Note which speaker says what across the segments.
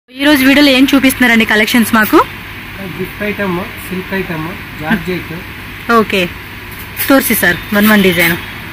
Speaker 1: ఈ రోజు వీడియోలో ఏం చూపిస్తున్నారండి కలెక్షన్స్ మాకు
Speaker 2: gift item silk item georgette
Speaker 1: okay తోర్సి sir one one design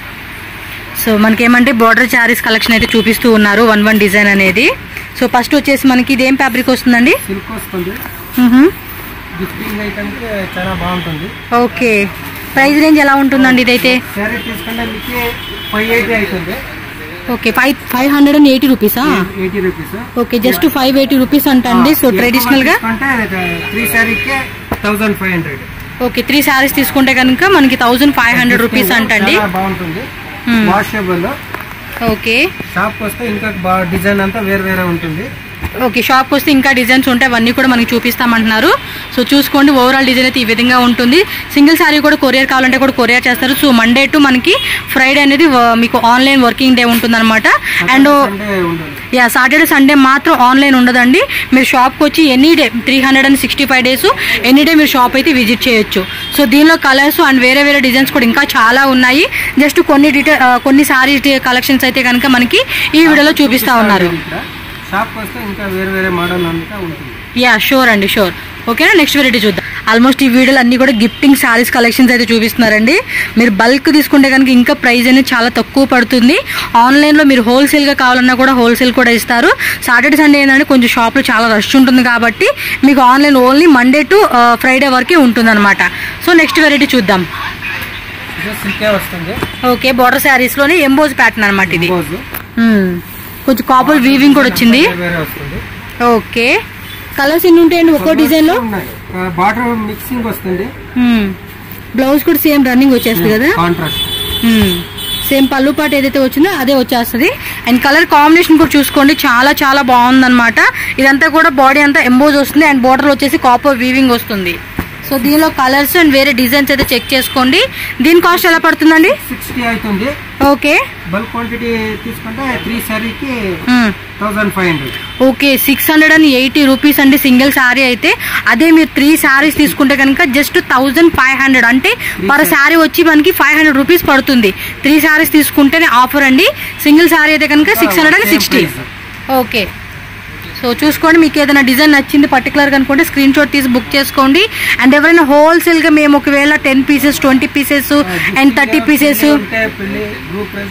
Speaker 1: so మనకేమంటే బార్డర్ చారీస్ కలెక్షన్ అయితే చూపిస్తూ ఉన్నారు వన్ వన్ డిజైన్ అనేది సో ఫస్ట్ వచ్చేసి మనకి ఇదేం ఫ్యాబ్రిక్ వస్తుందండి
Speaker 2: సిల్క్ వస్తుంది
Speaker 1: మ్హూ.
Speaker 2: గిఫ్టింగ్ ఐటమ్ కి చాలా బాగుంటుంది
Speaker 1: ఓకే ప్రైస్ రేంజ్ ఎలా ఉంటుందండి ఇదైతే
Speaker 2: శారీ తీసుకుంటే మీకు ఫైవ్ ఎయిటీ అవుతుంది
Speaker 1: okay five five hundred and eighty రూపీసా
Speaker 2: eighty rupees
Speaker 1: okay just five eighty rupees అంటండి సో ట్రెడిషనల్ గా
Speaker 2: అంటే త్రీ శారీకి thousand five hundred
Speaker 1: okay three saris తీసుకుంటే కనుక మనకి థౌజండ్ ఫైవ్ హండ్రెడ్ రూపీస్ అంటండి
Speaker 2: చాలా బాగుంటుంది
Speaker 1: Hmm.
Speaker 2: వాషబుల్
Speaker 1: ఓకే
Speaker 2: షాప్ వస్తే ఇంకా బాగా డిజైన్ అంతా వేరు వేరే ఉంటుంది
Speaker 1: ఓకే షాప్కి వస్తే ఇంకా డిజైన్స్ ఉంటాయి అవన్నీ కూడా మనకి చూపిస్తామంటున్నారు సో చూసుకోండి ఓవరాల్ డిజైన్ అయితే ఈ విధంగా ఉంటుంది సింగిల్ శారీ కూడా కొరియర్ కావాలంటే కూడా కొరియర్ చేస్తారు సో మండే టు మనకి ఫ్రైడే అనేది వ- మీకు ఆన్లైన్ వర్కింగ్ డే ఉంటుందన్నమాట అండ్
Speaker 2: సండే ఉండదు
Speaker 1: యా సాటర్డే సండే మాత్రం ఆన్లైన్ ఉండదండి మీరు షాప్కి వచ్చి any day three hundred and sixty five days any day మీరు షాప్ అయితే విజిట్ చేయొచ్చు సో దీనిలో కలర్స్ అండ్ వేరే వేరే డిజైన్స్ కూడా ఇంకా చాలా ఉన్నాయి జస్ట్ కొన్ని డీటెయిల్ కొన్ని సారీ కలెక్షన్స్ అయితే కనుక మనకి ఈ వీడియోలో చూపిస్తా ఉన్నారు
Speaker 2: ఇక్కడ షాప్ వస్తే ఇంకా వేరే వేరే మోడల్ అంతా ఉంటుంది
Speaker 1: యా షూర్ అండి షూర్ ఓకేనా నెక్స్ట్ వెరైటీ చూద్దాం ఆల్మోస్ట్ ఈ వీడియోలు అన్ని కూడా గిఫ్టింగ్ సారీస్ కలెక్షన్స్ అయితే చూపిస్తున్నారండి మీరు బల్క్ తీసుకుంటే కనుక ఇంకా ప్రైస్ అనేది చాలా తక్కువ పడుతుంది ఆన్లైన్లో మీరు హోల్సేల్గా కావాలన్నా కూడా హోల్సేల్ కూడా ఇస్తారు సాటర్డే సండే ఏంటంటే కొంచెం షాప్లో చాలా రష్ ఉంటుంది కాబట్టి మీకు online only Monday to Friday వరకే ఉంటుందన్నమాట సో నెక్స్ట్ వెరైటీ చూద్దాం
Speaker 2: ఇది సిల్కే వస్తుంది
Speaker 1: ఓకే బార్డర్ శారీస్లోనే ఎంబోజ్ ప్యాటర్న్ అనమాట ఇది
Speaker 2: రోజు
Speaker 1: మ్మ్. కొంచెం కాపర్ వీవింగ్ కూడా వచ్చింది
Speaker 2: వేరే వేరే వస్తుంది
Speaker 1: ఓకే కలర్స్ ఎన్ని ఉంటాయండి ఒక్కో డిజైన్లో
Speaker 2: బార్డర్ మిక్సింగ్ వస్తుంది
Speaker 1: బ్లౌజ్ కూడా సేమ్ రన్నింగ్ వచ్చేస్తుంది కదా
Speaker 2: కాంట్రాస్ట్
Speaker 1: సేమ్ పళ్ళు పాటు ఏదైతే వచ్చిందో అదే వచ్చేస్తుంది అండ్ కలర్ కాంబినేషన్ కూడా చూసుకోండి చాలా చాలా బాగుందన్నమాట ఇదంతా కూడా బాడీ అంతా ఎంబోజ్ వస్తుంది అండ్ బార్డర్ వచ్చేసి కాపర్ వీవింగ్ వస్తుంది సో దీనిలో కలర్స్ అండ్ వేరే డిజైన్స్ అయితే చెక్ చేసుకోండి దీని కాస్ట్ ఎలా పడుతుందండి
Speaker 2: సిక్స్టీ అవుతుంది
Speaker 1: ఓకే
Speaker 2: బల్క్ క్వాంటిటీ తీసుకుంటే త్రీ శారీకి thousand five hundred
Speaker 1: okay six hundred and eighty rupees అండి సింగిల్ శారీ అయితే అదే మీరు త్రీ శారీస్ తీసుకుంటే కనుక జస్ట్ థౌజండ్ ఫైవ్ హండ్రెడ్ అంటే పర్ శారీ వచ్చి మనకి ఫైవ్ hండ్రెడ్ రూపీస్ పడుతుంది త్రీ శారీస్ తీసుకుంటేనే ఆఫర్ అండి సింగిల్ శారీ అయితే కనుక six hundred and
Speaker 2: Same
Speaker 1: sixty
Speaker 2: price.
Speaker 1: Okay so చూసుకోండి మీకు ఏదైనా డిజైన్ నచ్చింది పర్టికులర్ అనుకుంటే స్క్రీన్ షాట్ తీసి బుక్ చేసుకోండి అండ్ ఎవరైనా హోల్సేల్ గా మేము ఒకవేళ ten pieces twenty pieces and thirty pieces
Speaker 2: ఉంటే పెళ్లి group price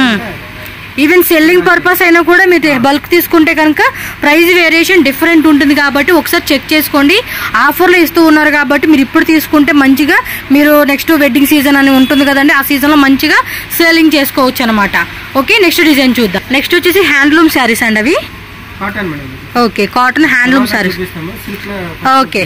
Speaker 1: even selling purpose అయినా కూడా మీరు బల్క్ తీసుకుంటే కనుక ప్రైస్ వేరియేషన్ డిఫరెంట్ ఉంటుంది కాబట్టి ఒకసారి చెక్ చేసుకోండి ఆఫర్లో ఇస్తూ ఉన్నారు కాబట్టి మీరు ఇప్పుడు తీసుకుంటే మంచిగా మీరు నెక్స్ట్ వెడ్డింగ్ సీజన్ అని ఉంటుంది కదండి ఆ సీజన్లో మంచిగా సేలింగ్ చేసుకోవచ్చు అనమాట ఓకే నెక్స్ట్ డిజైన్ చూద్దాం నెక్స్ట్ వచ్చేసి హ్యాండ్లూమ్ శారీస్ అండి అవి
Speaker 2: cotton madam
Speaker 1: okay cotton handloom saris
Speaker 2: చూపిస్తాము సిల్క్
Speaker 1: Okay.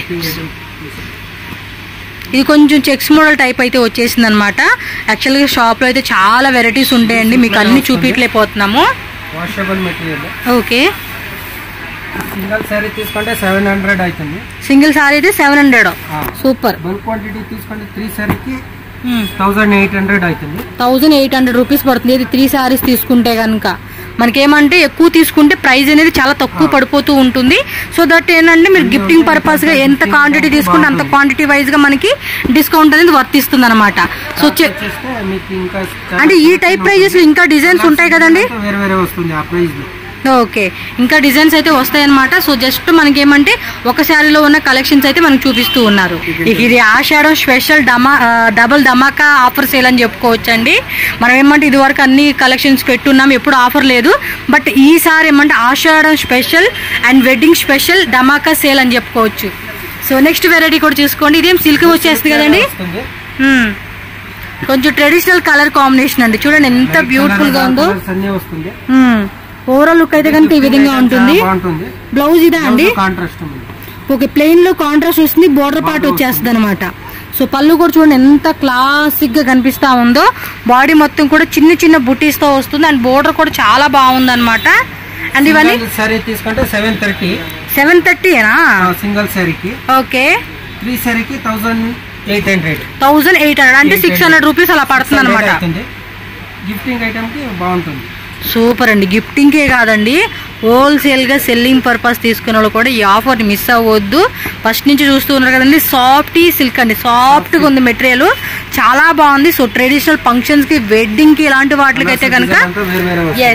Speaker 1: ఇది కొంచెం చెక్స్ మోడల్ టైప్ అయితే వచ్చేసింది అనమాట యాక్చువల్గా షాప్లో అయితే చాలా వెరైటీస్ ఉంటాయండి మీకు అన్ని చూపించలేకపోతున్నాము
Speaker 2: washable material
Speaker 1: okay
Speaker 2: single sari తీసుకుంటే సెవెన్ హండ్రెడ్ అవుతుంది
Speaker 1: సింగిల్ సారీ అయితే seven hundred super
Speaker 2: bulk quantity తీసుకుంటే త్రీ శారీకి థౌసండ్ ఎయిట్ హండ్రెడ్ అవుతుంది
Speaker 1: థౌజండ్ ఎయిట్ హండ్రెడ్ రూపీస్ పడుతుంది ఇది త్రీ సారీస్ తీసుకుంటే కనుక మనకేమంటే ఎక్కువ తీసుకుంటే ప్రైస్ అనేది చాలా తక్కువ పడిపోతూ ఉంటుంది సో దట్ ఏంటంటే మీరు గిఫ్టింగ్ పర్పస్ గా ఎంత క్వాంటిటీ తీసుకుంటే అంత క్వాంటిటీ వైజ్ గా మనకి డిస్కౌంట్ అనేది వర్తిస్తుంది అనమాట సో చె-
Speaker 2: వచ్చేస్తే మీకు ఇంకా చాలా
Speaker 1: అంటే ఈ టైప్ ప్రైజెస్ లో ఇంకా డిజైన్స్ ఉంటాయి కదండి
Speaker 2: అంతా వేరే వేరే వస్తుంది ఆ ప్రైస్ లో
Speaker 1: ఓకే ఇంకా డిజైన్స్ అయితే వస్తాయి అనమాట సో జస్ట్ మనకి ఏమంటే ఒక శారీలో ఉన్న కలెక్షన్స్ అయితే మనకు చూపిస్తూ ఉన్నారు ఇక ఇది ఆషాఢం స్పెషల్ డమా ఆ, డబుల్ ధమాకా ఆఫర్ సేల్ అని చెప్పుకోవచ్చు అండి మనం ఏమంటే ఇది వరకు అన్ని కలెక్షన్స్ పెట్టున్నాం ఎప్పుడు ఆఫర్ లేదు బట్ ఈసారి ఏమంటే Ashadham special and wedding special ధమాకా సేల్ అని చెప్పుకోవచ్చు సో నెక్స్ట్ వెరైటీ కూడా చూసుకోండి ఇదేం సిల్క్ వచ్చేస్తుంది కదండి
Speaker 2: వస్తుంది
Speaker 1: మ్మ్. కొంచెం ట్రెడిషనల్ కలర్ కాంబినేషన్ అండి చూడండి ఎంత బ్యూటిఫుల్ గా ఉందో
Speaker 2: Colours అన్నీ వస్తుంది
Speaker 1: ఓవరాల్ లుక్ అయితే కనుక ఈ విధంగా ఉంటుంది
Speaker 2: చాలా బాగుంటుంది
Speaker 1: బ్లౌజ్ ఇదా అండి
Speaker 2: కాంట్రాస్ట్ ఉంది
Speaker 1: ఓకే ప్లెయిన్ లో కాంట్రాస్ట్ వస్తుంది బోర్డర్ పార్ట్ వచ్చేస్తుంది అనమాట సో పళ్ళు కూడా చూడండి ఎంత క్లాసిక్ గా కనిపిస్తా ఉందో బాడీ మొత్తం కూడా చిన్న చిన్న బుటీస్ తో వస్తుంది అండ్ బోర్డర్ కూడా చాలా బాగుంది అనమాట అండ్ ఇవన్నీ
Speaker 2: శారీ తీసుకుంటే సెవెన్ థర్టీ
Speaker 1: సెవెన్ థర్టీనా
Speaker 2: సింగల్ శారీకి
Speaker 1: ఓకే
Speaker 2: త్రీ శారీకి thousand eight hundred
Speaker 1: thousand eight hundred అంటే సిక్స్ హండ్రెడ్ రూపీస్ అలా పడుతుంది అనమాట
Speaker 2: గిఫ్టింగ్ ఐటమ్ కి బాగుంటుంది
Speaker 1: సూపర్ అండి గిఫ్టింగ్కే కాదండి హోల్సేల్గా సెల్లింగ్ పర్పస్ తీసుకున్న వాళ్ళు కూడా ఈ ఆఫర్ని మిస్ అవ్వద్దు ఫస్ట్ నుంచి చూస్తూ ఉన్నారు కదండి సాఫ్ట్ సిల్క్ అండి సాఫ్ట్గా ఉంది మెటీరియల్ చాలా బాగుంది సో ట్రెడిషనల్ ఫంక్షన్స్కి వెడ్డింగ్కి ఇలాంటి వాటికి అయితే కనుక
Speaker 2: అంతా వేరే వేరే
Speaker 1: ఎస్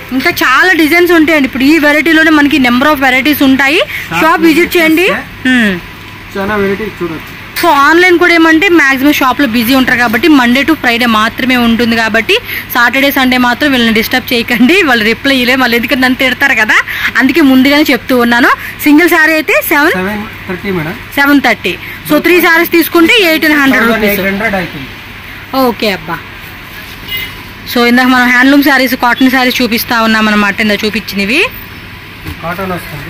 Speaker 1: ఇంకా చాలా డిజైన్స్ ఉంటాయండి ఇప్పుడు ఈ వెరైటీలోనే మనకి నెంబర్ ఆఫ్ వెరైటీస్ ఉంటాయి షాప్ విజిట్ చేయండి మ్మ్.
Speaker 2: చాలా వెరైటీ చూడొచ్చు
Speaker 1: సో ఆన్లైన్ కూడా ఏమంటే మాక్సిమం షాప్లో బిజీ ఉంటారు కాబట్టి మండే టు ఫ్రైడే మాత్రమే ఉంటుంది కాబట్టి సాటర్డే సండే మాత్రం వీళ్ళని డిస్టర్బ్ చేయకండి వాళ్ళు రిప్లై ఇలే వాళ్ళు ఎందుకంటే నన్ను తిడతారు కదా అందుకే ముందుగానే చెప్తూ ఉన్నాను సింగిల్ శారీ అయితే seven
Speaker 2: seven thirty madam
Speaker 1: seven thirty so three saris తీసుకుంటే eighteen hundred
Speaker 2: thousand
Speaker 1: rupees
Speaker 2: eight hundred అవుతుంది
Speaker 1: ఓకే అబ్బా సో ఇందాక మనం హ్యాండ్లూమ్ శారీస్ కాటన్ శారీస్ చూపిస్తా ఉన్నాం అనమాట ఇందా చూపించినవి
Speaker 2: కాటన్ వస్తుంది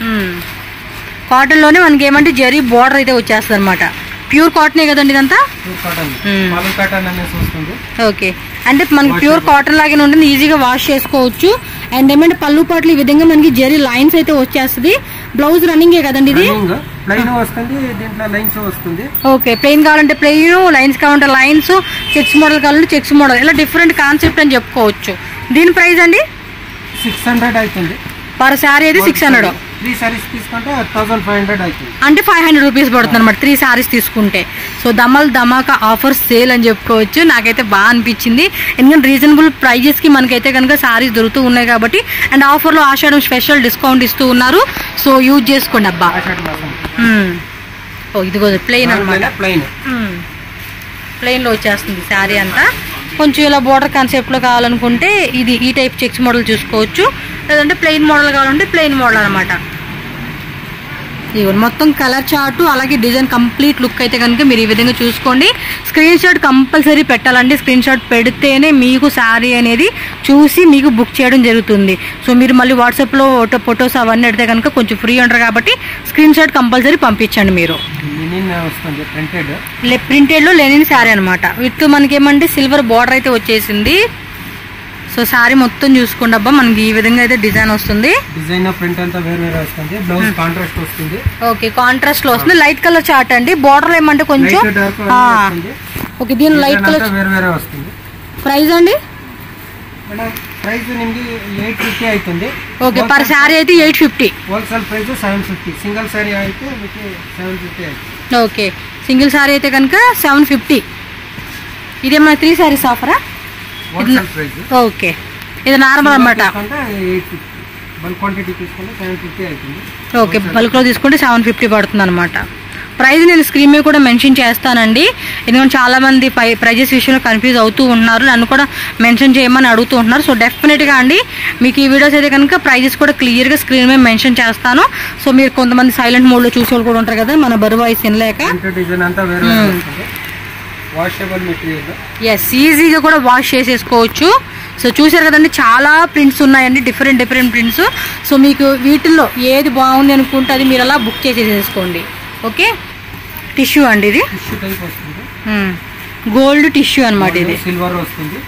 Speaker 1: కాటన్లోనే మనకి ఏమంటే జరీ బార్డర్ అయితే వచ్చేస్తుంది అనమాట ప్యూర్ కాటనే కదండి ఇదంతా
Speaker 2: ప్యూర్ కాటన్
Speaker 1: Hmm.
Speaker 2: పాలు కాటన్ అనేసి వస్తుంది
Speaker 1: ఓకే అంటే మనకి ప్యూర్ కాటన్ లాగానే ఉంటుంది ఈజీగా వాష్ చేసుకోవచ్చు అండ్ ఏమంటే పళ్ళు పాటలు ఈ విధంగా మనకి జరీ లైన్స్ అయితే వచ్చేస్తుంది బ్లౌజ్ రన్నింగే కదండి ఇది
Speaker 2: రన్నింగ్ ప్లెయిన్ వస్తుంది దీంట్లో లైన్స్ వస్తుంది
Speaker 1: ఓకే ప్లెయిన్ కావాలంటే ప్లెయిన్ లైన్స్ కావాలంటే లైన్స్ చెక్స్ మోడల్ కావాలంటే చెక్స్ మోడల్ ఇలా డిఫరెంట్ కాన్సెప్ట్ అని చెప్పుకోవచ్చు దీని ప్రైస్ అండి
Speaker 2: సిక్స్ హండ్రెడ్ అవుతుంది
Speaker 1: పర్ శారీ అయితే సిక్స్ హండ్రెడ్
Speaker 2: త్రీ సారీస్ తీసుకుంటే థౌసండ్ ఫైవ్ హండ్రెడ్ అవుతుంది
Speaker 1: అంటే ఫైవ్ హండ్రెడ్ రూపీస్ పడుతుంది అనమాట త్రీ సారీస్ తీసుకుంటే సో దమల్ ధమాకా ఆఫర్ సేల్ అని చెప్పుకోవచ్చు నాకైతే బాగా అనిపించింది ఎందుకంటే రీజనబుల్ ప్రైజెస్కి మనకైతే కనుక సారీస్ దొరుకుతూ ఉన్నాయి కాబట్టి అండ్ ఆఫర్లో ఆషాఢం స్పెషల్ డిస్కౌంట్ ఇస్తూ ఉన్నారు సో యూజ్ చేసుకోండి అబ్బా
Speaker 2: ఆషాఢ మాసం
Speaker 1: మ్మ్. ఓ ఇదిగో ప్లెయిన్ అనమాట
Speaker 2: ప్లెయిన్
Speaker 1: ప్లెయిన్లో వచ్చేస్తుంది శారీ అంతా కొంచెం ఇలా బోర్డర్ కాన్సెప్ట్లో కావాలనుకుంటే ఇది ఈ టైప్ చెక్స్ మోడల్ చూసుకోవచ్చు లేదంటే ప్లెయిన్ మోడల్ కావాలంటే ప్లెయిన్ మోడల్ అనమాట ఇదిగోండి మొత్తం కలర్ చార్ట్ అలాగే డిజైన్ కంప్లీట్ లుక్ అయితే కనుక మీరు ఈ విధంగా చూసుకోండి స్క్రీన్ షాట్ కంపల్సరీ పెట్టాలండి స్క్రీన్ షాట్ పెడితేనే మీకు శారీ అనేది చూసి మీకు బుక్ చేయడం జరుగుతుంది సో మీరు మళ్ళీ వాట్సాప్లో ఫొటోస్ అవన్నీ పెడితే కనుక కొంచెం ఫ్రీ ఉంటారు కాబట్టి స్క్రీన్ షాట్ కంపల్సరీ పంపించండి మీరు
Speaker 2: లినిన్ వస్తుంది ప్రింటెడ్
Speaker 1: లే ప్రింటెడ్లో లెనిన్ శారీ అనమాట విత్ మనకి ఏమంటే సిల్వర్ బార్డర్ అయితే వచ్చేసింది సో శారీ మొత్తం చూసుకోండి అబ్బా మనకి ఈ విధంగా అయితే డిజైన్ వస్తుంది
Speaker 2: డిజైన్ ప్రింట్ అంతా వేరు వేరే వస్తుంది బ్లౌజ్ కాంట్రాస్ట్ వస్తుంది
Speaker 1: ఓకే కాంట్రాస్ట్ లో వస్తుంది లైట్ కలర్ చార్ట్ అండి బార్డర్ ఏమంటే కొంచెం
Speaker 2: లైట్ డార్క్
Speaker 1: ఆ,
Speaker 2: వస్తుంది
Speaker 1: ఓకే దీని లైట్
Speaker 2: డిజైన్
Speaker 1: కలర్
Speaker 2: అంతా వేరు వేరే వస్తుంది
Speaker 1: ప్రైస్ అండి
Speaker 2: మేడం ప్రైస్ నిಮಗೆ ఎయిట్ ఫిఫ్టీ అవుతుంది
Speaker 1: ఓకే పర్ శారీ అయితే eight fifty
Speaker 2: wholesale price seven fifty single sari అయితే మీకు సెవెన్ ఫిఫ్టీ అవుతుంది
Speaker 1: ఓకే సింగిల్ శారీ అయితే కనుక సెవెన్ ఫిఫ్టీ ఇదేమన్నా త్రీ శారీస్ ఆఫరా
Speaker 2: హోల్సేల్ ప్రైస్
Speaker 1: ఓకే ఇది నార్మల్ అనమాట
Speaker 2: తీసుకుంటే ఎయిట్ ఫిఫ్టీ బల్క్ క్వాంటిటీ తీసుకుంటే సెవెన్ ఫిఫ్టీ అవుతుంది
Speaker 1: ఓకే బల్క్లో తీసుకుంటే సెవెన్ ఫిఫ్టీ పడుతుంది అనమాట ప్రైస్ నేను స్క్రీన్ మీద కూడా మెన్షన్ చేస్తానండి ఎందుకంటే చాలా మంది పై ప్రైజెస్ విషయంలో కన్ఫ్యూజ్ అవుతూ ఉన్నారు నన్ను కూడా మెన్షన్ చేయమని అడుగుతూ ఉంటున్నారు సో డెఫినెట్గా అండి మీకు ఈ వీడియోస్ అయితే కనుక ప్రైజెస్ కూడా క్లియర్గా స్క్రీన్ మీద మెన్షన్ చేస్తాను సో మీరు కొంతమంది సైలెంట్ మోడ్లో చూసే వాళ్ళు కూడా ఉంటారు కదా మన బరువు వయసు వినలేక
Speaker 2: ప్రింట్ డిజైన్ అంతా వేరే వేరే వస్తుంది వాషబుల్ మెటీరియల్
Speaker 1: ఎస్ ఈజీగా కూడా వాష్ చేసేసుకోవచ్చు సో చూసారు కదండి చాలా ప్రింట్స్ ఉన్నాయండి డిఫరెంట్ డిఫరెంట్ ప్రింట్స్ సో మీకు వీటిల్లో ఏది బాగుంది అనుకుంటే అది మీరు అలా బుక్ చేసేసుకోండి ఓకే టిష్యూ అండి ఇది
Speaker 2: టిష్యూ టైప్ వస్తుంది
Speaker 1: గోల్డ్ టిష్యూ అనమాట ఇది
Speaker 2: సిల్వర్ వస్తుంది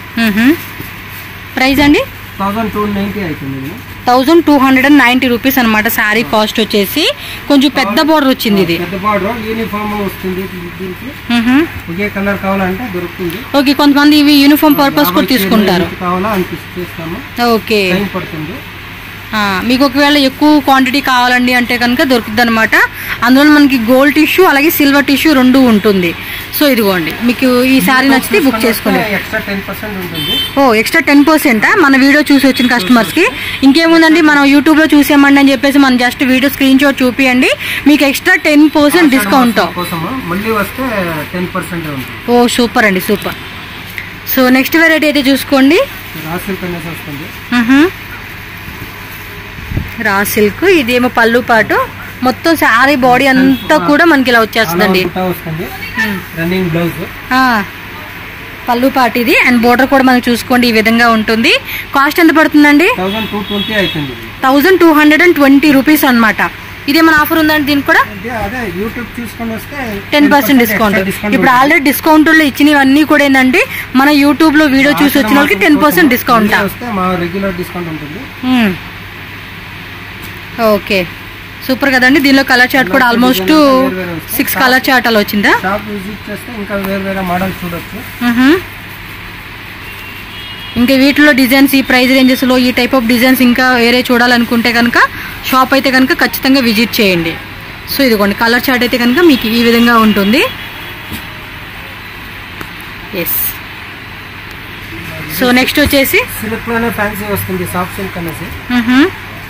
Speaker 1: ప్రైస్ అండి
Speaker 2: థౌసండ్ టూ నైంటీ అవుతుంది ఇది.
Speaker 1: Thousand two hundred and ninety rupees అనమాట శారీ కాస్ట్ వచ్చేసి కొంచెం పెద్ద బోర్డర్ వచ్చింది ఇది
Speaker 2: పెద్ద బార్డర్ యూనిఫామ్ వస్తుంది దీనికి
Speaker 1: మ్మ్హమ్.
Speaker 2: ఒకే కలర్ కావాలంటే దొరుకుతుంది
Speaker 1: ఓకే కొంతమంది ఇవి యూనిఫామ్ పర్పస్ కూడా
Speaker 2: యాభై
Speaker 1: తీసుకుంటారు
Speaker 2: చీరలు ఎంత కావాలో అంత చేస్తాము
Speaker 1: ఓకే
Speaker 2: టైం పడుతుంది
Speaker 1: ఆ, మీకు ఒకవేళ ఎక్కువ క్వాంటిటీ కావాలండి అంటే కనుక దొరుకుతుంది అనమాట అందులో మనకి గోల్డ్ టిష్యూ అలాగే సిల్వర్ టిష్యూ రెండు ఉంటుంది సో ఇదిగోండి మీకు ఈ శారీ నచ్చితే బుక్ చేసుకోండి
Speaker 2: ఎక్స్ట్రా టెన్ పర్సెంట్ ఉంటుంది
Speaker 1: ఓ ఎక్స్ట్రా టెన్ పర్సెంట్ మన వీడియో చూసి వచ్చిన కస్టమర్స్ కి ఇంకేముందండి మనం యూట్యూబ్ లో చూసామండి అని చెప్పేసి మనం జస్ట్ వీడియో స్క్రీన్ షాట్ చూపియండి మీకు ఎక్స్ట్రా టెన్ పర్సెంట్ డిస్కౌంట్
Speaker 2: కోసము మళ్ళీ వస్తే టెన్ పర్సెంట్ ఉంటుంది
Speaker 1: ఓ సూపర్ అండి సూపర్ సో నెక్స్ట్ వెరైటీ అయితే చూసుకోండి
Speaker 2: రా సిల్క్ అనేసి వస్తుంది
Speaker 1: మ్హూ. రా సిల్క్ ఇదేమో పళ్ళు పాటు మొత్తం శారీ బాడీ అంతా కూడా మనకి ఇలా వచ్చేస్తుందండి
Speaker 2: బుట్ట వస్తుంది
Speaker 1: మ్.
Speaker 2: రన్నింగ్ బ్లౌజ్
Speaker 1: ఆ, పళ్ళు పాటు ఇది అండ్ బోర్డర్ కూడా మనం చూసుకోండి ఈ విధంగా ఉంటుంది కాస్ట్ ఎంత పడుతుందండి
Speaker 2: థౌసండ్ టూ ట్వంటీ అవుతుంది ఇది.
Speaker 1: Thousand two hundred and twenty rupees అనమాట ఇదేమైనా ఆఫర్ ఉందండి దీనికి కూడా
Speaker 2: అదే అదే యూట్యూబ్ చూసుకొని వస్తే
Speaker 1: టెన్ పర్సెంట్ డిస్కౌంట్ ఇప్పుడు ఆల్రెడీ డిస్కౌంట్లో ఇచ్చినవన్నీ కూడా ఏంటంటే మన యూట్యూబ్ లో వీడియో చూసి వచ్చిన వాళ్ళకి టెన్ పర్సెంట్ డిస్కౌంట్
Speaker 2: వస్తే మా రెగ్యులర్ డిస్కౌంట్ ఉంటుంది
Speaker 1: ఓకే సూపర్ కదండి దీనిలో కలర్ చార్ట్ కూడా ఆల్మోస్ట్ సిక్స్ కలర్ చార్ట్ అలా వచ్చిందా
Speaker 2: షాప్ విజిట్ చేస్తే ఇంకా వేరే వేరే మోడల్ చూడొచ్చు
Speaker 1: మ్హూ. ఇంకా వీటిలో డిజైన్స్ ఈ ప్రైస్ రేంజెస్లో ఈ టైప్ ఆఫ్ డిజైన్స్ ఇంకా వేరే చూడాలనుకుంటే కనుక షాప్ అయితే కనుక ఖచ్చితంగా విజిట్ చేయండి సో ఇదిగోండి కలర్ చార్ట్ అయితే కనుక మీకు ఈ విధంగా ఉంటుంది ఎస్ సో నెక్స్ట్ వచ్చేసి
Speaker 2: సిల్క్ లోనే ఫ్యాన్సీ వస్తుంది సాఫ్ట్ సిల్క్ అనేసి
Speaker 1: మ్హూ.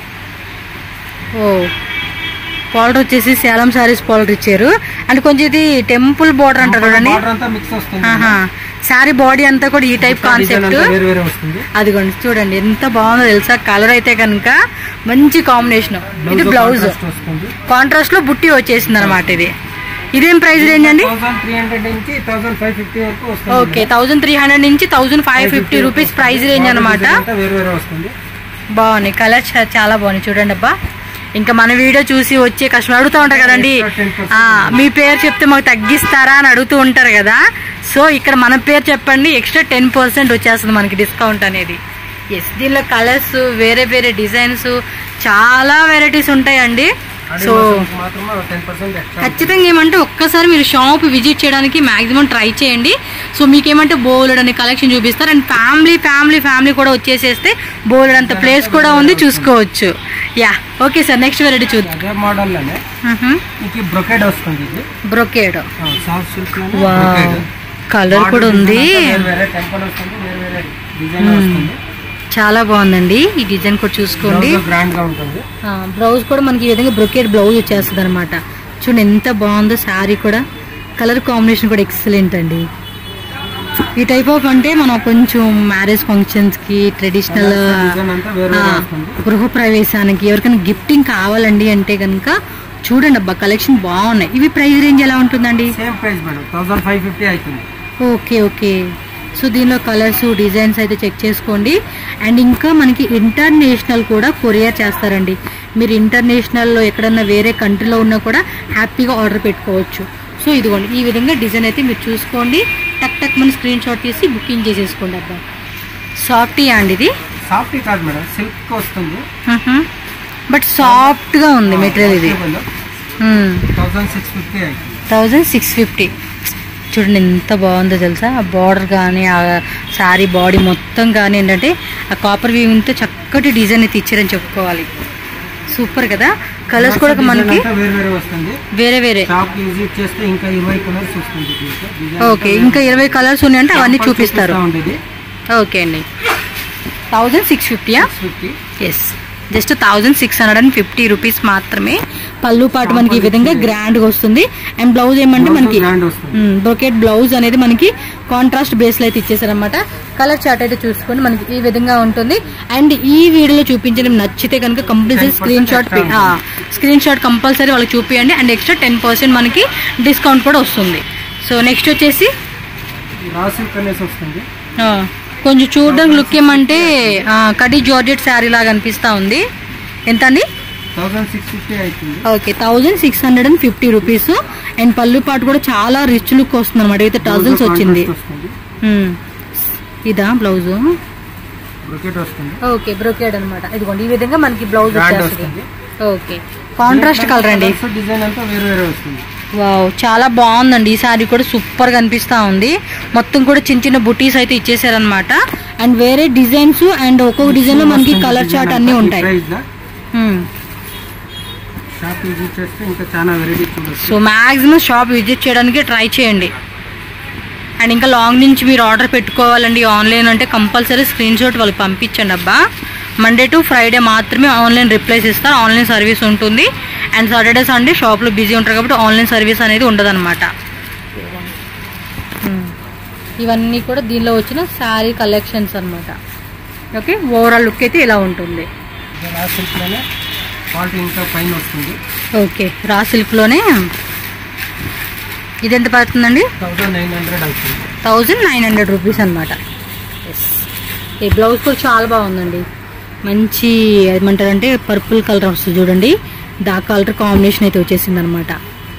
Speaker 1: ఓ పౌడర్ వచ్చేసి సేలం సారీస్ పౌడర్ ఇచ్చారు అండ్ కొంచెం ఇది టెంపుల్ బోర్డర్ అంటారు చూడండి
Speaker 2: బార్డర్ అంతా మిక్స్ వస్తుంది
Speaker 1: ఆహా శారీ బాడీ అంతా కూడా ఈ టైప్
Speaker 2: డిజైన్
Speaker 1: కాన్సెప్ట్
Speaker 2: అంతా వేరు వేరే వస్తుంది
Speaker 1: అదిగోండి చూడండి ఎంత బాగుందో తెలుసా కలర్ అయితే కనుక మంచి కాంబినేషన్ ఇది బ్లౌజ్
Speaker 2: contrast వస్తుంది
Speaker 1: కాంట్రాస్ట్ లో బుట్టి వచ్చేసింది అనమాట ఇది ఇదేం ప్రైస్ రేంజ్ అండి
Speaker 2: థౌసండ్ త్రీ హండ్రెడ్ నుంచి థౌసండ్ ఫైవ్ ఫిఫ్టీ వరకు వస్తుంది
Speaker 1: ఓకే థౌసండ్ త్రీ హండ్రెడ్ నుంచి thousand five fifty rupees price range అనమాట
Speaker 2: డిజైన్ అంతా వేరు వేరే వస్తుంది
Speaker 1: బాగున్నాయి కలర్ చాలా బాగున్నాయి చూడండి అబ్బా ఇంకా మన వీడియో చూసి వచ్చే కస్టమర్ అడుగుతూ ఉంటారు కదండి
Speaker 2: Extra 10%
Speaker 1: ఆ, మీ పేరు చెప్తే మాకు తగ్గిస్తారా అని అడుగుతూ ఉంటారు కదా సో ఇక్కడ మన పేరు చెప్పండి ఎక్స్ట్రా టెన్ పర్సెంట్ వచ్చేస్తుంది మనకి డిస్కౌంట్ అనేది ఎస్ దీనిలో కలర్స్ వేరే వేరే డిజైన్స్ చాలా వెరైటీస్ ఉంటాయండి సో
Speaker 2: మాత్రం టెన్ పర్సెంట్ ఎక్స్ట్రా
Speaker 1: ఖచ్చితంగా ఏమంటే ఒక్కసారి మీరు షాప్ విజిట్ చేయడానికి మాక్సిమం ట్రై చేయండి సో మీకేమంటే బోలెడ్ అనే కలెక్షన్ చూపిస్తారు అండ్ ఫ్యామిలీ ఫ్యామిలీ ఫ్యామిలీ కూడా వచ్చేసేస్తే బోలెడ్ అంత ప్లేస్ కూడా ఉంది చూసుకోవచ్చు yeah okay sir next variety చూద్దాం
Speaker 2: అదే మోడల్ లోనే మీకు బ్రొకెడ్ వస్తుంది ఇది
Speaker 1: బ్రొకేడ్
Speaker 2: సాఫ్ట్ సిల్క్
Speaker 1: వా కలర్ కూడా ఉంది
Speaker 2: వేరే వేరే టెంపుల్ వస్తుంది వేరే వేరే డిజైన్ వస్తుంది
Speaker 1: చాలా బాగుందండి ఈ డిజైన్ కూడా చూసుకోండి
Speaker 2: గ్రాండ్ గా ఉంటుంది
Speaker 1: బ్లౌజ్ కూడా మనకి ఈ విధంగా బ్రొకేడ్ బ్లౌజ్ వచ్చేస్తుంది అనమాట చూడండి ఎంత బాగుందో శారీ కూడా కలర్ కాంబినేషన్ కూడా ఎక్సలెంట్ అండి ఈ టైప్ ఆఫ్ అంటే మనం కొంచెం మ్యారేజ్ ఫంక్షన్స్ కి ట్రెడిషనల్
Speaker 2: డిజైన్ అంతా వేరే వేరే వస్తుంది
Speaker 1: గృహ ప్రవేశానికి ఎవరికైనా గిఫ్టింగ్ కావాలండి అంటే కనుక చూడండి అబ్బా కలెక్షన్ బాగున్నాయి ఇవి ప్రైస్ రేంజ్ ఎలా ఉంటుందండి
Speaker 2: same price madam thousand five fifty అవుతుంది
Speaker 1: ఓకే ఓకే సో దీనిలో కలర్స్ డిజైన్స్ అయితే చెక్ చేసుకోండి అండ్ ఇంకా మనకి ఇంటర్నేషనల్ కూడా కొరియర్ చేస్తారండి మీరు ఇంటర్నేషనల్లో ఎక్కడన్నా వేరే కంట్రీలో ఉన్నా కూడా హ్యాపీగా ఆర్డర్ పెట్టుకోవచ్చు సో ఇదిగోండి ఈ విధంగా డిజైన్ అయితే మీరు చూసుకోండి టక్ టక్ మన స్క్రీన్ షాట్ తీసి బుకింగ్ చేసేసుకోండి అబ్బా సాఫ్టీ అండి ఇది
Speaker 2: సాఫ్ట్ కాదు మేడం సిల్క్ వస్తుంది
Speaker 1: బట్ సాఫ్ట్గా ఉంది మెటీరియల్ ఇది
Speaker 2: థౌసండ్ సిక్స్ ఫిఫ్టీ అవుతుంది
Speaker 1: థౌజండ్ సిక్స్ ఫిఫ్టీ చూడండి ఎంత బాగుందో తెలుసా ఆ బార్డర్ కానీ ఆ శారీ బాడీ మొత్తం కానీ ఏంటంటే ఆ కాపర్ వీవింగ్తో చక్కటి డిజైన్ అయితే ఇచ్చారని చెప్పుకోవాలి సూపర్ కదా కలర్స్ కూడా మనకి
Speaker 2: అంతా వేరే వేరే వస్తుంది
Speaker 1: వేరే వేరే
Speaker 2: షాప్ విజిట్ చేస్తే ఇంకా ఇరవై కలర్స్ వస్తుంది దీంట్లో. Design
Speaker 1: ఓకే
Speaker 2: అంతా
Speaker 1: ఇంకా ఇరవై కలర్స్ ఉన్నాయంటే అవన్నీ
Speaker 2: sample
Speaker 1: చూపిస్తారు
Speaker 2: చూపిస్తా ఉండేది
Speaker 1: ఓకే అండి థౌజండ్ సిక్స్ ఫిఫ్టీయా
Speaker 2: fifty
Speaker 1: yes just thousand six hundred and fifty rupees మాత్రమే పళ్ళు పాటు మనకి ఈ విధంగా గ్రాండ్గా వస్తుంది అండ్ బ్లౌజ్ ఏమంటే మనకి
Speaker 2: గ్రాండ్ వస్తుంది
Speaker 1: బ్రొకెట్ బ్లౌజ్ అనేది మనకి కాంట్రాస్ట్ బేస్ లో అయితే ఇచ్చేసారనమాట కలర్ చార్ట్ అయితే చూసుకొని మనకి ఈ విధంగా ఉంటుంది అండ్ ఈ వీడియోలో చూపించడం నచ్చితే కనుక compulsory
Speaker 2: 10%
Speaker 1: screenshot
Speaker 2: extra
Speaker 1: screenshot compulsory వాళ్ళకి చూపియండి అండ్ ఎక్స్ట్రా టెన్ పర్సెంట్ మనకి డిస్కౌంట్ కూడా వస్తుంది సో నెక్స్ట్ వచ్చేసి
Speaker 2: రా సిల్క్ అనేసి వస్తుంది
Speaker 1: ఆ, కొంచెం చూడడానికి లుక్ ఏమంటే ఆ, కడి జార్జెట్ శారీ లాగా అనిపిస్తా ఉంది ఎంత అండి
Speaker 2: థౌసండ్ సిక్స్ ఫిఫ్టీ అవుతుంది
Speaker 1: okay thousand six hundred and fifty rupees and పళ్ళు పాటు కూడా చాలా రిచ్ లుక్ వస్తుంది అనమాట అయితే టజల్స్ వచ్చింది
Speaker 2: Contrast వస్తుంది
Speaker 1: మ్మ్. ఇదా బ్లౌజ్
Speaker 2: బ్రొకెట్ వస్తుంది
Speaker 1: ఓకే బ్రోకేడ్ అనమాట ఇదిగోండి ఈ విధంగా మనకి బ్లౌజ్
Speaker 2: Brand
Speaker 1: వచ్చేస్తుంది ఓకే కాంట్రాస్ట్ కలర్ అండి
Speaker 2: డిజైన్ అంతా వేరే వేరే వస్తుంది
Speaker 1: వావ్ చాలా బాగుందండి ఈ సారీ కూడా సూపర్ గా అనిపిస్తా ఉంది మొత్తం కూడా చిన్న చిన్న బుటీస్ అయితే ఇచ్చేసారనమాట అండ్ వేరే డిజైన్స్ అండ్ ఒక్కొక్క డిజైన్ లో మనకి కలర్ చార్ట్ అన్ని ఉంటాయి
Speaker 2: ప్రైస్ లా
Speaker 1: మ్మ్.
Speaker 2: షాప్ విజిట్ చేస్తే ఇంకా చాలా వెరైటీ చూడొచ్చు
Speaker 1: సో మ్యాక్సిమం షాప్ విజిట్ చేయడానికి ట్రై చేయండి అండ్ ఇంకా లాంగ్ నుంచి మీరు ఆర్డర్ పెట్టుకోవాలండి ఆన్లైన్ అంటే కంపల్సరీ స్క్రీన్ షాట్ వాళ్ళకి పంపించండి అబ్బా మండే టు ఫ్రైడే మాత్రమే ఆన్లైన్ రిప్లైస్ ఇస్తారు ఆన్లైన్ సర్వీస్ ఉంటుంది అండ్ సాటర్డే సండే షాప్లో బిజీ ఉంటారు కాబట్టి ఆన్లైన్ సర్వీస్ అనేది ఉండదన్నమాట మ్మ్. ఇవన్నీ కూడా దీనిలో వచ్చిన శారీ కలెక్షన్స్ అన్నమాట ఓకే ఓవరాల్ లుక్ అయితే ఇలా ఉంటుంది
Speaker 2: రా సిల్క్ లోనే క్వాలిటీ ఇంకా పైన వస్తుంది
Speaker 1: ఓకే రా సిల్క్లోనే ఇది ఎంత పడుతుందండి
Speaker 2: థౌసండ్ నైన్ హండ్రెడ్ అవుతుంది
Speaker 1: థౌజండ్ నైన్ హండ్రెడ్ రూపీస్ అనమాట ఈ బ్లౌజ్ కూడా చాలా బాగుందండి మంచి ఏమంటారంటే పర్పుల్ కలర్ వస్తుంది చూడండి డార్క్ కలర్ కాంబినేషన్ అయితే వచ్చేసింది అనమాట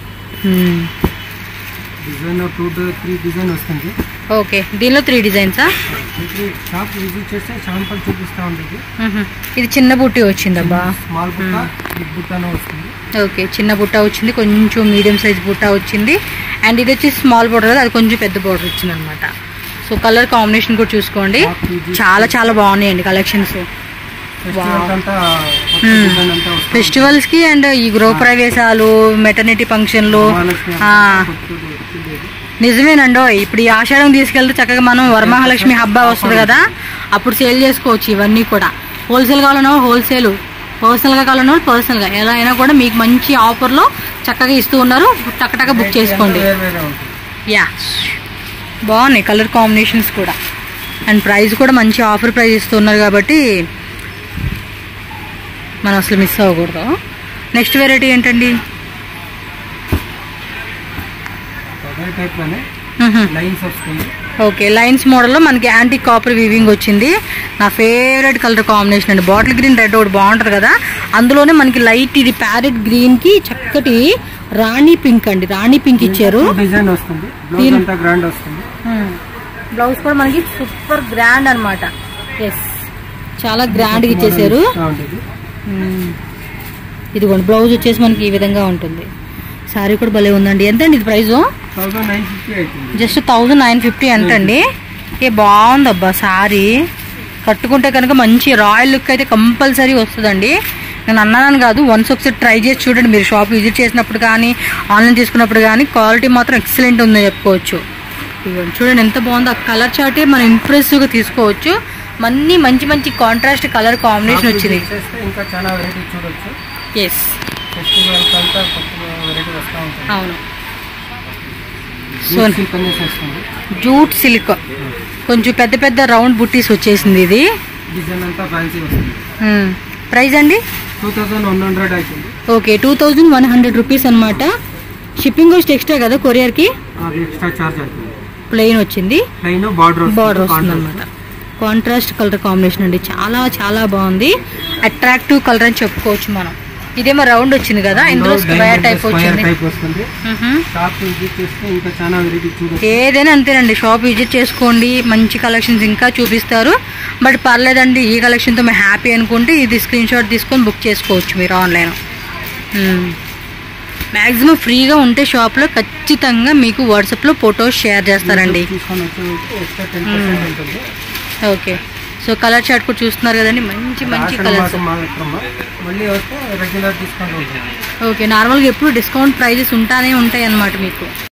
Speaker 2: డిజైన్ టూ త్రీ డిజైన్ వస్తుంది
Speaker 1: ఓకే దీనిలో త్రీ డిజైన్సా
Speaker 2: ఇది షాప్ విజిట్ చేస్తే శాంపుల్ చూపిస్తూ ఉంటుంది
Speaker 1: ఇది చిన్న బుట్టి వచ్చిందబ్బా
Speaker 2: స్మాల్ బుట్ట బిగ్ బుట్టానే వస్తుంది
Speaker 1: ఓకే చిన్న బుట్ట వచ్చింది కొంచెం మీడియం సైజ్ బుట్ట వచ్చింది అండ్ ఇది వచ్చి స్మాల్ బోర్డర్ కదా అది కొంచెం పెద్ద బోర్డర్ వచ్చింది అనమాట సో కలర్ కాంబినేషన్ కూడా చూసుకోండి చాలా చాలా బాగున్నాయండి కలెక్షన్స్
Speaker 2: ఫెస్టివల్ అంతా కొత్త
Speaker 1: Hmm.
Speaker 2: డిజైన్ అంతా వస్తుంది
Speaker 1: ఫెస్టివల్స్ కి అండ్ ఈ గృహ ప్రవేశాలు మెటర్నిటీ ఫంక్షన్లు
Speaker 2: మహాలక్ష్మి
Speaker 1: ఆ.
Speaker 2: కొత్తది వచ్చింది ఇది.
Speaker 1: నిజమేనండో ఇప్పుడు ఈ ఆషాఢం తీసుకెళ్తే చక్కగా మనం వరమహాలక్ష్మి హబ్బా వస్తుంది కదా అప్పుడు సేల్ చేసుకోవచ్చు ఇవన్నీ కూడా హోల్సేల్ కావాలన్నా హోల్సేల్ పర్సనల్గా కావాలన్నా పర్సనల్గా ఎలా అయినా కూడా మీకు మంచి ఆఫర్లో చక్కగా ఇస్తూ ఉన్నారు టక్కటక్క బుక్ చేసుకోండి
Speaker 2: వేరే వేరే ఉంటుంది
Speaker 1: యా బాగున్నాయి కలర్ కాంబినేషన్స్ కూడా అండ్ ప్రైస్ కూడా మంచి ఆఫర్ ప్రైస్ ఇస్తున్నారు కాబట్టి మనం అసలు మిస్ అవ్వకూడదు నెక్స్ట్ వెరైటీ ఏంటండి
Speaker 2: అదే టైప్లోనే
Speaker 1: మ్హూ.
Speaker 2: లైన్స్ వస్తుంది
Speaker 1: ఓకే లైన్స్ మోడల్లో మనకి యాంటీ కాపర్ వీవింగ్ వచ్చింది నా ఫేవరెట్ కలర్ కాంబినేషన్ అండి బాటిల్ గ్రీన్ రెడ్ ఒకటి బాగుంటుంది కదా అందులోనే మనకి లైట్ ఇది ప్యారెట్ గ్రీన్ కి చక్కటి రాణి పింక్ అండి రాణి పింక్ ఇచ్చారు
Speaker 2: డిజైన్ వస్తుంది బ్లౌజ్
Speaker 1: దీని-
Speaker 2: అంతా గ్రాండ్ వస్తుంది
Speaker 1: బ్లౌజ్ కూడా మనకి సూపర్ గ్రాండ్ అన్నమాట ఎస్ చాలా గ్రాండ్ గా ఇచ్చేసారు
Speaker 2: ఇట్లా ఉంటుంది
Speaker 1: మ్మ్. ఇదిగోండి బ్లౌజ్ వచ్చేసి మనకి ఈ విధంగా ఉంటుంది సారీ కూడా భలే ఉందండి ఎంత అండి ఇది ప్రైస్
Speaker 2: థౌసండ్ నైన్ ఫిఫ్టీ అవుతుంది
Speaker 1: జస్ట్ థౌజండ్ నైన్ ఫిఫ్టీ ఎంత అండి ఏ బాగుంది అబ్బా సారీ కట్టుకుంటే కనుక మంచి రాయల్ లుక్ అయితే కంపల్సరీ వస్తుందండి నేను అన్నాను కాదు వన్స్ ఒకసారి ట్రై చేసి చూడండి మీరు షాప్ విజిట్ చేసినప్పుడు కానీ ఆన్లైన్ తీసుకున్నప్పుడు కానీ క్వాలిటీ మాత్రం ఎక్సలెంట్ ఉందని చెప్పుకోవచ్చు ఇదిగోండి చూడండి ఎంత బాగుందో ఆ కలర్ చార్టే మనం ఇంప్రెసివ్గా తీసుకోవచ్చు మన్ని మంచి మంచి కాంట్రాస్ట్ కలర్ కాంబినేషన్ వచ్చింది
Speaker 2: చేస్తే ఇంకా చాలా వెరైటీ చూడొచ్చు
Speaker 1: ఎస్
Speaker 2: ఫెస్టివల్స్ అంతా కొత్త వెరైటీ వస్తూ ఉంటుంది
Speaker 1: అవును
Speaker 2: Jute silk అనేసి వస్తుంది
Speaker 1: జూట్ సిల్క్ కొంచెం పెద్ద పెద్ద రౌండ్ బుట్టీస్ వచ్చేసింది ఇది
Speaker 2: డిజైన్ అంతా ఫ్యాన్సీ వస్తుంది
Speaker 1: ప్రైస్ అండి
Speaker 2: టూ థౌసండ్ వన్ హండ్రెడ్ అవుతుంది
Speaker 1: okay two thousand one hundred rupees అనమాట షిప్పింగ్ కాస్ట్ ఎక్స్ట్రా కదా కొరియర్కి
Speaker 2: అది ఎక్స్ట్రా చార్జ్ అవుతుంది
Speaker 1: ప్లెయిన్ వచ్చింది
Speaker 2: ప్లైన్ బార్డర్
Speaker 1: బార్డర్ వస్తుంది అనమాట కాంట్రాస్ట్ కలర్ కాంబినేషన్ అండి చాలా చాలా బాగుంది అట్రాక్టివ్ కలర్ అని చెప్పుకోవచ్చు మనం ఇదేమో రౌండ్ వచ్చింది కదా ఇందులో స్క్వేర్ టైప్ వచ్చింది
Speaker 2: టైప్ వస్తుంది
Speaker 1: మ్హూ.
Speaker 2: షాప్ విజిట్ చేస్తే ఇంకా చాలా వెరైటీ చూడొచ్చు
Speaker 1: ఏదైనా అంతేనండి షాప్ విజిట్ చేసుకోండి మంచి కలెక్షన్స్ ఇంకా చూపిస్తారు బట్ పర్లేదండి ఈ కలెక్షన్తో మేము హ్యాపీ అనుకుంటే ఇది స్క్రీన్ షాట్ తీసుకొని బుక్ చేసుకోవచ్చు మీరు ఆన్లైన్ మ్యాక్సిమం ఫ్రీగా ఉంటే షాప్లో ఖచ్చితంగా మీకు వాట్సాప్లో ఫొటోస్ షేర్ చేస్తారండి
Speaker 2: తీసుకొని వచ్చి ఎక్స్ట్రా టెన్ పర్సెంట్ ఉంటుంది
Speaker 1: ఓకే సో కలర్ చార్ట్ కూడా చూస్తున్నారు కదండి మంచి మంచి
Speaker 2: ఆషాఢ
Speaker 1: కలర్స్
Speaker 2: మాసం మాత్రమే. మళ్ళీ వస్తే రెగ్యులర్ డిస్కౌంట్ ఉంటుంది
Speaker 1: ఓకే నార్మల్గా ఎప్పుడు డిస్కౌంట్ ప్రైజెస్ ఉంటానే ఉంటాయి అన్నమాట మీకు